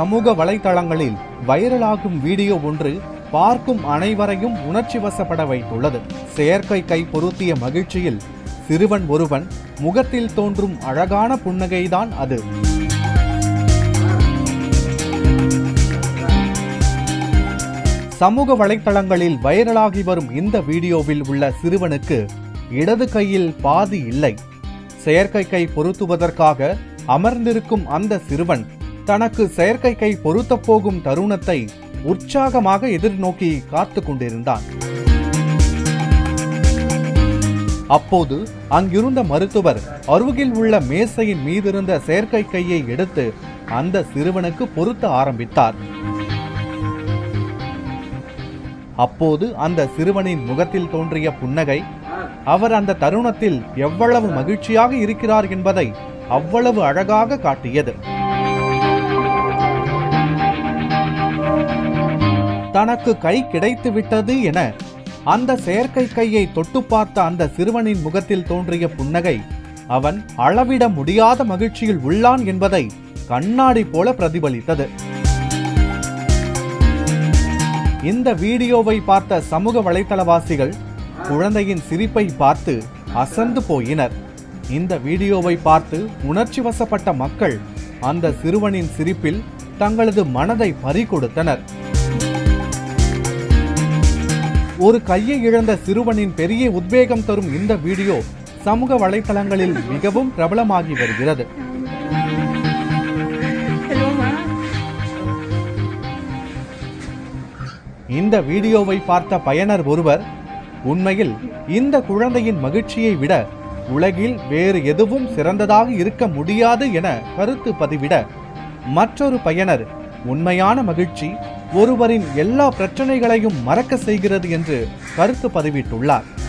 சமூக வலைதளங்களில் வைரலாகும் வீடியோ ஒன்று பார்க்கும் அனைவரையும் உணர்ச்சி வசப்பட வைத்துள்ளது செயற்கை கை பொருத்திய மகிழ்ச்சியில் சிறுவன் ஒருவன் முகத்தில் தோன்றும் அழகான புன்னகைதான் அது சமூக வலைத்தளங்களில் வைரலாகி வரும் இந்த வீடியோவில் உள்ள சிறுவனுக்கு இடது கையில் பாதி இல்லை செயற்கை கை பொருத்துவதற்காக அமர்ந்திருக்கும் அந்த சிறுவன் தனக்கு செயற்கை கை பொருத்தப் போகும் தருணத்தை உற்சாகமாக எதிர்நோக்கி காத்து கொண்டிருந்தான் அப்போது அங்கிருந்த மருத்துவர் அருகில் உள்ள மேசையின் மீதிருந்த செயற்கை கையை எடுத்து அந்த சிறுவனுக்கு பொருத்த ஆரம்பித்தார் அப்போது அந்த சிறுவனின் முகத்தில் தோன்றிய புன்னகை அவர் அந்த தருணத்தில் எவ்வளவு மகிழ்ச்சியாக இருக்கிறார் என்பதை அவ்வளவு அழகாக காட்டியது தனக்கு கை கிடைத்து விட்டது என அந்த செயற்கை கையை தொட்டு பார்த்த அந்த சிறுவனின் முகத்தில் தோன்றிய புன்னகை அவன் அளவிட முடியாத மகிழ்ச்சியில் உள்ளான் என்பதை கண்ணாடி போல பிரதிபலித்தது இந்த வீடியோவை பார்த்த சமூக வலைத்தளவாசிகள் குழந்தையின் சிரிப்பை பார்த்து அசந்து போயினர் இந்த வீடியோவை பார்த்து உணர்ச்சி வசப்பட்ட மக்கள் அந்த சிறுவனின் சிரிப்பில் தங்களது மனதை பறிகொடுத்தனர் ஒரு கையை இழந்த சிறுவனின் பெரிய உத்வேகம் தரும் இந்த வீடியோ சமூக வலைத்தளங்களில் மிகவும் பிரபலமாகி வருகிறது இந்த வீடியோவை பார்த்த பயனர் ஒருவர் உண்மையில் இந்த குழந்தையின் மகிழ்ச்சியை விட உலகில் வேறு எதுவும் சிறந்ததாக இருக்க முடியாது என கருத்து பதிவிட மற்றொரு பயனர் உண்மையான மகிழ்ச்சி ஒருவரின் எல்லா பிரச்சனைகளையும் மறக்க செய்கிறது என்று கருத்து பதிவிட்டுள்ளார்